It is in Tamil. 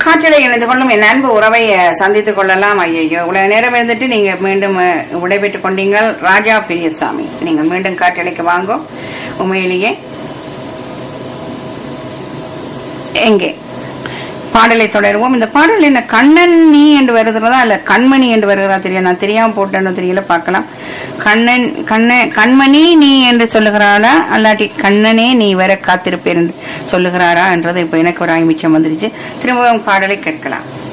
காற்றலை இணைந்து கொள்ளும் என் அன்பு உறவை அஹ், சந்தித்துக் கொள்ளலாம் ஐயோ இவ்வளவு நேரம் இருந்துட்டு நீங்க மீண்டும் அஹ், விடைபெற்றுக் கொண்டீங்கள் ராஜா பெரியசாமி நீங்கள் மீண்டும் காற்றலைக்கு வாங்கோ உண்மையிலேயே எங்கே பாடலை தொடருவோம் இந்த பாடல் என்ன கண்ணன் நீ என்று வருகிறதா இல்ல கண்மணி என்று வருகிறதா தெரியும் நான் தெரியாம போட்டேன்னு தெரியல பார்க்கலாம் கண்ணன் கண்ண கண்மணி நீ என்று சொல்லுகிறாரா அல்லாட்டி கண்ணனே நீ வர காத்திருப்பேன் என்று சொல்லுகிறாரா என்றது இப்ப எனக்கு ஒரு ஆய்மிச்சம் வந்துருச்சு திரும்பவும் பாடலை கேட்கலாம்